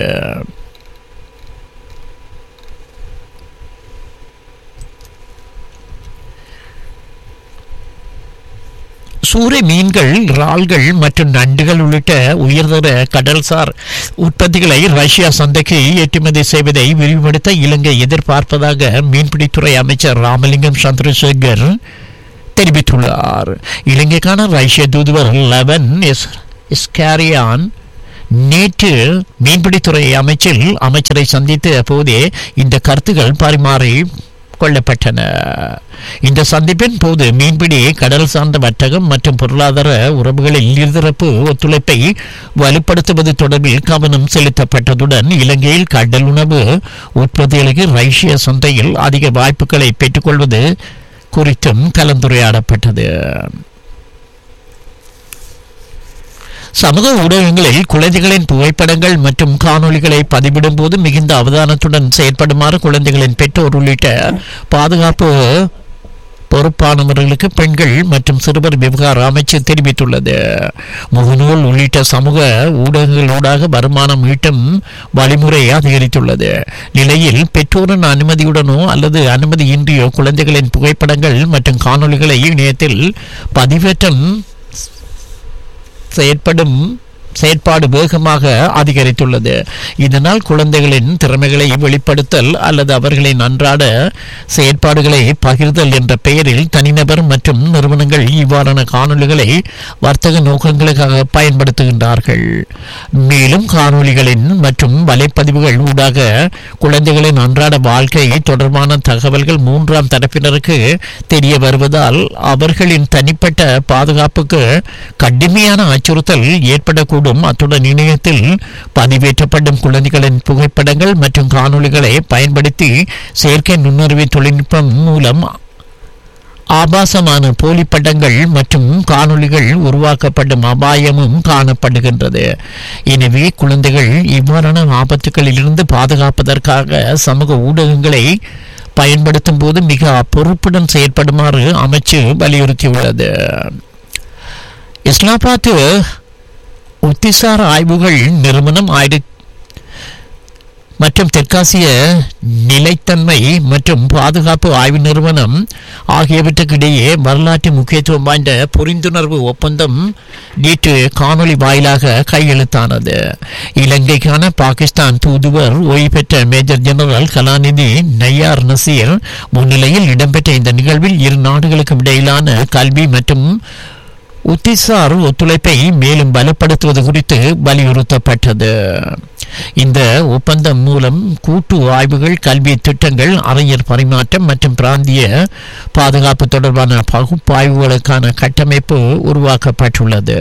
சூறை மீன்கள் இறால்கள் மற்றும் நண்டுகள் உள்ளிட்ட உயர்தர கடல்சார் உற்பத்திகளை ரஷ்யா சந்தைக்கு ஏற்றுமதி செய்வதை விரிவுபடுத்த இலங்கை எதிர்பார்ப்பதாக மீன்பிடித்துறை அமைச்சர் ராமலிங்கம் சந்திரசேகர் தெரிவித்துள்ளார் இலங்கைக்கான ரஷ்ய தூதுவர் லெவன் எஸ் இஸ்காரியான் நேற்று மீன்பிடித்துறை அமைச்சில் அமைச்சரை சந்தித்த போதே இந்த கருத்துகள் பரிமாறி கொள்ளப்பட்டன இந்த சந்திப்பின் போது மீன்பிடி கடல் சார்ந்த வர்த்தகம் மற்றும் பொருளாதார உறவுகளில் இருதரப்பு ஒத்துழைப்பை வலுப்படுத்துவது தொடர்பில் கவனம் செலுத்தப்பட்டதுடன் இலங்கையில் கடல் உணவு உற்பத்திகளுக்கு ரஷ்ய சந்தையில் அதிக வாய்ப்புகளை பெற்றுக்கொள்வது குறித்தும் கலந்துரையாடப்பட்டது சமூக ஊடகங்களில் குழந்தைகளின் புகைப்படங்கள் மற்றும் காணொளிகளை பதிவிடும் போது மிகுந்த அவதானத்துடன் செயற்படுமாறு குழந்தைகளின் பெற்றோர் உள்ளிட்ட பாதுகாப்பு பொறுப்பானவர்களுக்கு பெண்கள் மற்றும் சிறுவர் விவகார அமைச்சு தெரிவித்துள்ளது முகநூல் உள்ளிட்ட சமூக ஊடகங்களூடாக வருமானம் ஈட்டும் வழிமுறை அதிகரித்துள்ளது நிலையில் பெற்றோரின் அனுமதியுடனோ அல்லது அனுமதியின்றியோ குழந்தைகளின் புகைப்படங்கள் மற்றும் காணொளிகளை இணையத்தில் பதிவேற்றம் செயற்படும் செயற்பாடு வேகமாக அதிகரித்துள்ளது இதனால் குழந்தைகளின் திறமைகளை வெளிப்படுத்தல் அல்லது அவர்களின் அன்றாட செயற்பாடுகளை பகிர்தல் என்ற பெயரில் தனிநபர் மற்றும் நிறுவனங்கள் இவ்வாறான காணொளிகளை வர்த்தக நோக்கங்களுக்காக பயன்படுத்துகின்றார்கள் மேலும் காணொளிகளின் மற்றும் வலைப்பதிவுகள் ஊடாக குழந்தைகளின் அன்றாட வாழ்க்கை தொடர்பான தகவல்கள் மூன்றாம் தரப்பினருக்கு தெரிய வருவதால் அவர்களின் தனிப்பட்ட பாதுகாப்புக்கு கடுமையான அச்சுறுத்தல் ஏற்படக்கூடும் அத்துடன் இணையத்தில் பதிவேற்றப்படும் குழந்தைகளின் புகைப்படங்கள் மற்றும் காணொளிகளை பயன்படுத்தி செயற்கை நுண்ணறிவு தொழில்நுட்பம் மூலம் ஆபாசமான போலி படங்கள் மற்றும் காணொளிகள் உருவாக்கப்படும் அபாயமும் காணப்படுகின்றது எனவே குழந்தைகள் இவ்வாறான ஆபத்துகளிலிருந்து பாதுகாப்பதற்காக சமூக ஊடகங்களை பயன்படுத்தும் போது மிக பொறுப்புடன் செயற்படுமாறு அமைச்சு வலியுறுத்தியுள்ளது இஸ்லாமாபாத் உத்திசார் ஆய்வுகள் நிறுவனம் ஆயிரத்தி மற்றும் தெற்காசிய நிலைத்தன்மை மற்றும் பாதுகாப்பு ஆய்வு நிறுவனம் ஆகியவற்றுக்கிடையே வரலாற்று முக்கியத்துவம் வாய்ந்த புரிந்துணர்வு ஒப்பந்தம் நேற்று காணொளி வாயிலாக கையெழுத்தானது இலங்கைக்கான பாகிஸ்தான் தூதுவர் ஓய்வு பெற்ற மேஜர் ஜெனரல் கலாநிதி நய்யார் நசீர் முன்னிலையில் இடம்பெற்ற இந்த நிகழ்வில் இரு நாடுகளுக்கும் இடையிலான கல்வி மற்றும் உத்திசார் ஒத்துழைப்பை மேலும் பலப்படுத்துவது குறித்து வலியுறுத்தப்பட்டது இந்த ஒப்பந்தம் மூலம் கூட்டு ஆய்வுகள் கல்வி திட்டங்கள் அறிஞர் பரிமாற்றம் மற்றும் பிராந்திய பாதுகாப்பு தொடர்பான பகுப்பாய்வுகளுக்கான கட்டமைப்பு உருவாக்கப்பட்டுள்ளது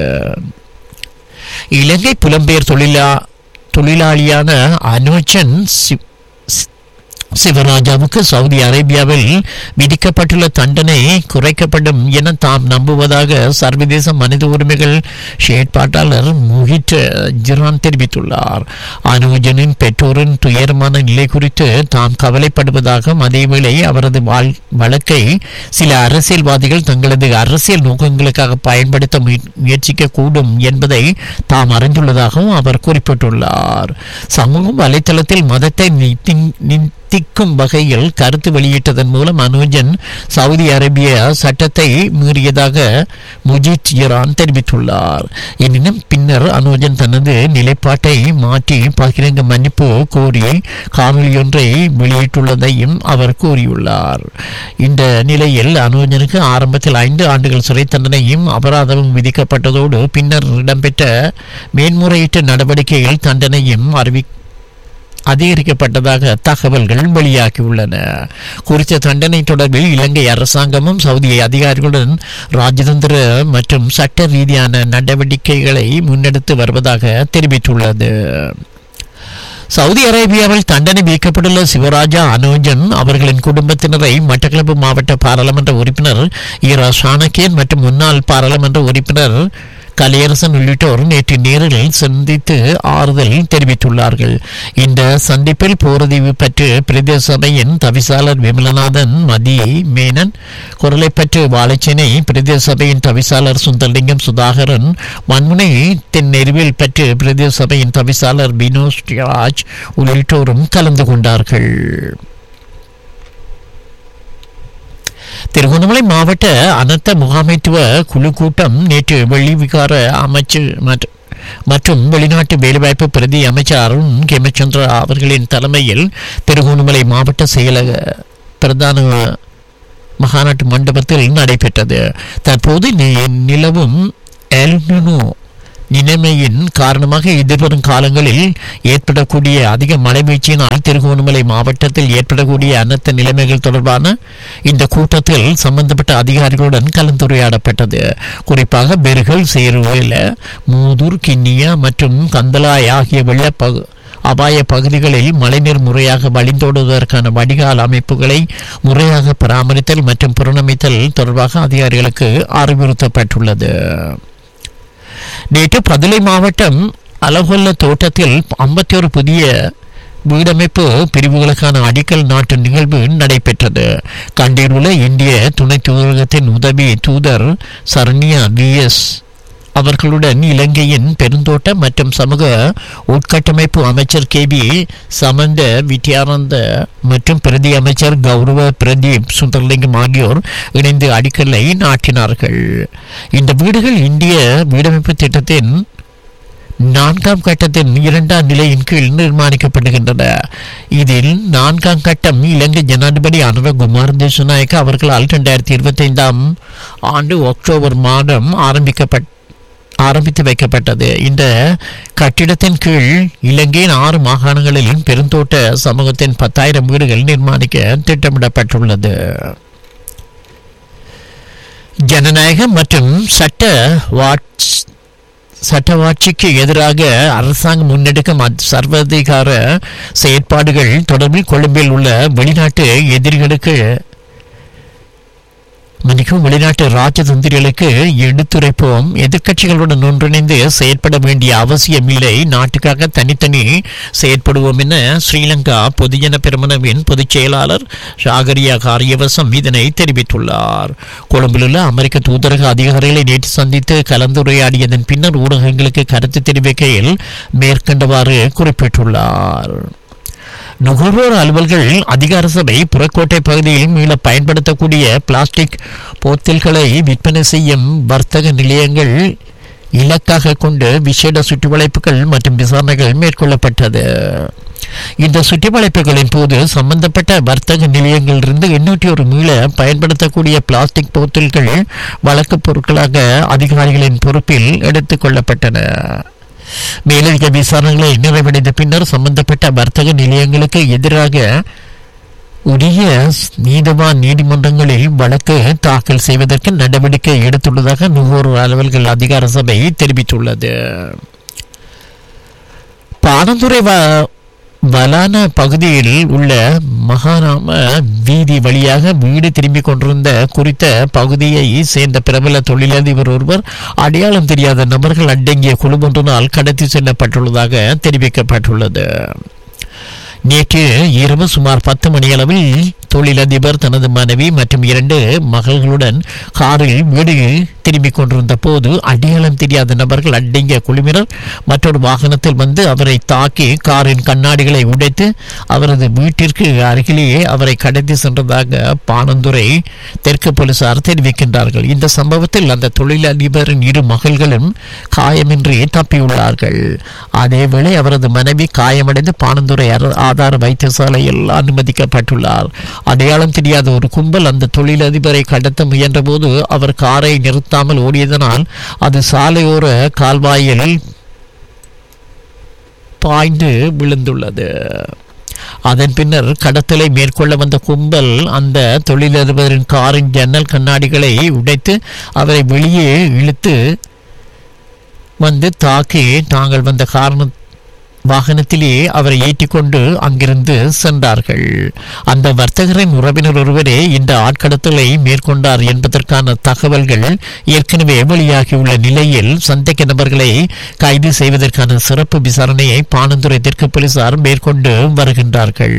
இலங்கை புலம்பெயர் தொழிலா தொழிலாளியான அனோச்சன் சிவ் சிவராஜாவுக்கு சவுதி அரேபியாவில் விதிக்கப்பட்டுள்ள தண்டனை குறைக்கப்படும் என தாம் நம்புவதாக சர்வதேச மனித உரிமைகள் செயற்பாட்டாளர் முஹித் ஜிரான் தெரிவித்துள்ளார் அனுஜனின் பெற்றோரின் துயரமான நிலை குறித்து தாம் கவலைப்படுவதாகவும் அதேவேளை அவரது வாழ் வழக்கை சில அரசியல்வாதிகள் தங்களது அரசியல் நோக்கங்களுக்காக பயன்படுத்த முயற்சிக்க கூடும் என்பதை தாம் அறிந்துள்ளதாகவும் அவர் குறிப்பிட்டுள்ளார் சமூக வலைத்தளத்தில் மதத்தை திக்கும் வகையில் கருத்து வெளியிட்டதன் மூலம் அனுஜன் சவுதி அரேபிய சட்டத்தை மீறியதாக முஜித் ஈரான் தெரிவித்துள்ளார் எனினும் பின்னர் அனுஜன் தனது நிலைப்பாட்டை மாற்றி பகிரங்க மன்னிப்பு கோரி காணொலியொன்றை வெளியிட்டுள்ளதையும் அவர் கூறியுள்ளார் இந்த நிலையில் அனுஜனுக்கு ஆரம்பத்தில் ஐந்து ஆண்டுகள் சிறை தண்டனையும் அபராதமும் விதிக்கப்பட்டதோடு பின்னர் இடம்பெற்ற மேன்முறையீட்டு நடவடிக்கையில் தண்டனையும் அறிவி அதிகரிக்கப்பட்டதாக தகவல்கள் வெளியாகியுள்ளன குறித்த தண்டனை தொடர்பில் இலங்கை அரசாங்கமும் சவுதி அதிகாரிகளுடன் ராஜதந்திர மற்றும் சட்ட ரீதியான நடவடிக்கைகளை முன்னெடுத்து வருவதாக தெரிவித்துள்ளது சவுதி அரேபியாவில் தண்டனை விதிக்கப்பட்டுள்ள சிவராஜா அனோஜன் அவர்களின் குடும்பத்தினரை மட்டக்களப்பு மாவட்ட பாராளுமன்ற உறுப்பினர் ஈரா சாணக்கியன் மற்றும் முன்னாள் பாராளுமன்ற உறுப்பினர் கலையரசன் உள்ளிட்டோர் நேற்று நேரில் சந்தித்து ஆறுதல் தெரிவித்துள்ளார்கள் இந்த சந்திப்பில் போரதீவு பற்று பிரதேச சபையின் தவிசாளர் விமலநாதன் மதி மேனன் குரலை பற்று வாழைச்சேனை பிரதேச சபையின் தவிசாளர் சுந்தரலிங்கம் சுதாகரன் மண்முனை தென்னெருவில் பற்று பிரதேச சபையின் தவிசாளர் பினோஸ் ராஜ் உள்ளிட்டோரும் கலந்து கொண்டார்கள் திருகோணமலை மாவட்ட அனர்த்த முகாமைத்துவ குழு கூட்டம் நேற்று வெள்ளி விகார அமைச்சு மற்றும் வெளிநாட்டு வேலைவாய்ப்பு பிரதி அமைச்சர் அருண் கேமச்சந்திரா அவர்களின் தலைமையில் திருகோணமலை மாவட்ட செயலக பிரதான மகாநாட்டு மண்டபத்தில் நடைபெற்றது தற்போது நி- நிலவும் எல்னினோ நிலைமையின் காரணமாக எதிர்வரும் காலங்களில் ஏற்படக்கூடிய அதிக மழை வீழ்ச்சியினால் திருகோணமலை மாவட்டத்தில் ஏற்படக்கூடிய அனைத்து நிலைமைகள் தொடர்பான இந்த கூட்டத்தில் சம்பந்தப்பட்ட அதிகாரிகளுடன் கலந்துரையாடப்பட்டது குறிப்பாக பெருகல் சேருவையில் மூதூர் கிண்ணியா மற்றும் கந்தலாய் ஆகிய வெள்ள பகு அபாய பகுதிகளில் மழைநீர் முறையாக வழிந்தோடுவதற்கான வடிகால் அமைப்புகளை முறையாக பராமரித்தல் மற்றும் புறணமித்தல் தொடர்பாக அதிகாரிகளுக்கு அறிவுறுத்தப்பட்டுள்ளது நேற்று பதுளை மாவட்டம் அலகொல்ல தோட்டத்தில் ஐம்பத்தி ஒரு புதிய வீடமைப்பு பிரிவுகளுக்கான அடிக்கல் நாட்டு நிகழ்வு நடைபெற்றது கண்டியில் உள்ள இந்திய துணை தூதரகத்தின் உதவி தூதர் சரண்யா விஎஸ் அவர்களுடன் இலங்கையின் பெருந்தோட்ட மற்றும் சமூக உட்கட்டமைப்பு அமைச்சர் கே பி சமந்த வித்யானந்த மற்றும் பிரதி அமைச்சர் கௌரவ பிரதீப் சுந்தரலிங்கம் ஆகியோர் இணைந்து அடிக்கல்லை நாட்டினார்கள் இந்த வீடுகள் இந்திய வீடமைப்பு திட்டத்தின் நான்காம் கட்டத்தின் இரண்டாம் நிலையின் கீழ் நிர்மாணிக்கப்படுகின்றன இதில் நான்காம் கட்டம் இலங்கை ஜனாதிபதி அனுரகுமார் தேசநாயக்க அவர்களால் இரண்டாயிரத்தி இருபத்தைந்தாம் ஆண்டு அக்டோபர் மாதம் ஆரம்பிக்கப்பட்ட ஆரம்பித்து வைக்கப்பட்டது இந்த கட்டிடத்தின் கீழ் இலங்கையின் ஆறு மாகாணங்களிலும் பெருந்தோட்ட சமூகத்தின் பத்தாயிரம் வீடுகள் நிர்மாணிக்க திட்டமிடப்பட்டுள்ளது ஜனநாயகம் மற்றும் சட்ட வாட்ச் சட்டவாட்சிக்கு எதிராக அரசாங்கம் முன்னெடுக்கும் அத்- சர்வாதிகார செயற்பாடுகள் தொடர்பில் கொழும்பில் உள்ள வெளிநாட்டு எதிரிகளுக்கு மன்னிக்கும் வெளிநாட்டு ராஜதந்திரிகளுக்கு எடுத்துரைப்போம் எதிர்க்கட்சிகளுடன் ஒன்றிணைந்து செயற்பட வேண்டிய அவசியமில்லை நாட்டுக்காக தனித்தனி செயற்படுவோம் என ஸ்ரீலங்கா பொதுஜன பெருமனவின் பொதுச் செயலாளர் ஷாகரியா காரியவசம் இதனை தெரிவித்துள்ளார் கொழும்பிலுள்ள அமெரிக்க தூதரக அதிகாரிகளை நேற்று சந்தித்து கலந்துரையாடியதன் பின்னர் ஊடகங்களுக்கு கருத்து தெரிவிக்கையில் மேற்கண்டவாறு குறிப்பிட்டுள்ளார் நுகர்வோர் அலுவல்கள் அதிகார சபை புறக்கோட்டை பகுதியில் மீள பயன்படுத்தக்கூடிய பிளாஸ்டிக் போத்தல்களை விற்பனை செய்யும் வர்த்தக நிலையங்கள் இலக்காக கொண்டு விசேட சுற்றுவளைப்புகள் மற்றும் விசாரணைகள் மேற்கொள்ளப்பட்டது இந்த சுற்றிவளைப்புகளின் போது சம்பந்தப்பட்ட வர்த்தக நிலையங்களிலிருந்து எண்ணூற்றி ஒரு மீள பயன்படுத்தக்கூடிய பிளாஸ்டிக் போத்தல்கள் வழக்கு பொருட்களாக அதிகாரிகளின் பொறுப்பில் எடுத்துக் கொள்ளப்பட்டன மேலதிக விசாரணைகளை நிறைவடைந்த பின்னர் சம்பந்தப்பட்ட வர்த்தக நிலையங்களுக்கு எதிராக உரிய நீதவான் நீதிமன்றங்களில் வழக்கு தாக்கல் செய்வதற்கு நடவடிக்கை எடுத்துள்ளதாக நுகர்வோர் அலுவல்கள் அதிகார சபை தெரிவித்துள்ளது பானந்துறை வ- வலான பகுதியில் உள்ள மகாராம வீதி வழியாக வீடு திரும்பிக் கொண்டிருந்த குறித்த பகுதியை சேர்ந்த பிரபல தொழிலதிபர் ஒருவர் அடையாளம் தெரியாத நபர்கள் அடங்கிய குழு ஒன்றினால் கடத்தி செல்லப்பட்டுள்ளதாக தெரிவிக்கப்பட்டுள்ளது நேற்று இரவு சுமார் பத்து மணியளவில் தொழிலதிபர் தனது மனைவி மற்றும் இரண்டு மகள்களுடன் காரில் வீடு திரும்பிக் கொண்டிருந்த போது அடையாளம் தெரியாத நபர்கள் அடங்கிய குழுவினர் மற்றொரு வாகனத்தில் வந்து அவரை தாக்கி காரின் கண்ணாடிகளை உடைத்து அவரது வீட்டிற்கு அருகிலேயே அவரை கடத்தி சென்றதாக பானந்துறை தெற்கு போலீசார் தெரிவிக்கின்றார்கள் இந்த சம்பவத்தில் அந்த தொழிலதிபரின் இரு மகள்களும் காயமின்றி தப்பியுள்ளார்கள் அதேவேளை அவரது மனைவி காயமடைந்து பானந்துறை அர- ஆதார வைத்தியசாலையில் அனுமதிக்கப்பட்டுள்ளார் அடையாளம் தெரியாத ஒரு கும்பல் அந்த தொழிலதிபரை கடத்த முயன்றபோது அவர் காரை நிறுத்தாமல் ஓடியதனால் அது சாலையோர கால்வாயில் பாய்ந்து விழுந்துள்ளது அதன் பின்னர் கடத்தலை மேற்கொள்ள வந்த கும்பல் அந்த தொழிலதிபரின் காரின் ஜன்னல் கண்ணாடிகளை உடைத்து அவரை வெளியே இழுத்து வந்து தாக்கி தாங்கள் வந்த காரண வாகனத்திலே அவரை ஏற்றிக்கொண்டு அங்கிருந்து சென்றார்கள் அந்த வர்த்தகரின் உறவினர் ஒருவரே இந்த ஆட்கடத்தலை மேற்கொண்டார் என்பதற்கான தகவல்கள் ஏற்கனவே வெளியாகியுள்ள நிலையில் சந்தேக நபர்களை கைது செய்வதற்கான சிறப்பு விசாரணையை பானந்துறை தெற்கு போலீசார் மேற்கொண்டு வருகின்றார்கள்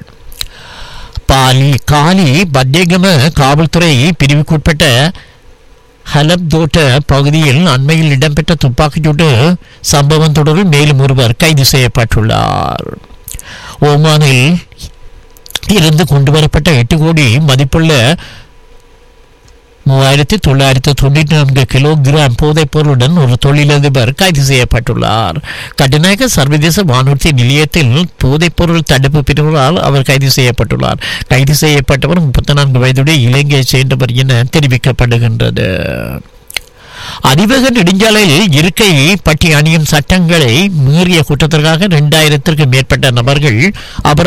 பாலி காலி பத்தேகம காவல்துறை பிரிவுக்குட்பட்ட ஹலப் தோட்ட பகுதியில் அண்மையில் இடம்பெற்ற துப்பாக்கிச்சூடு சம்பவம் தொடர்பில் மேலும் ஒருவர் கைது செய்யப்பட்டுள்ளார் ஓமானில் இருந்து கொண்டு வரப்பட்ட எட்டு கோடி மதிப்புள்ள மூவாயிரத்தி தொள்ளாயிரத்தி தொண்ணூற்றி நான்கு கிலோகிராம் போதைப் பொருளுடன் ஒரு தொழிலதிபர் கைது செய்யப்பட்டுள்ளார் கட்டுநாயக்க சர்வதேச வானூர்தி நிலையத்தில் போதைப் பொருள் தடுப்பு பிரிவினால் அவர் கைது செய்யப்பட்டுள்ளார் கைது செய்யப்பட்டவர் முப்பத்தி நான்கு வயதுடைய இலங்கையைச் சேர்ந்தவர் என தெரிவிக்கப்படுகின்றது அதிவேக நெடுஞ்சாலையில் இருக்கை பட்டி அணியும் சட்டங்களை மீறிய குற்றத்திற்காக இரண்டாயிரத்திற்கும் மேற்பட்ட நபர்கள் அபராதம்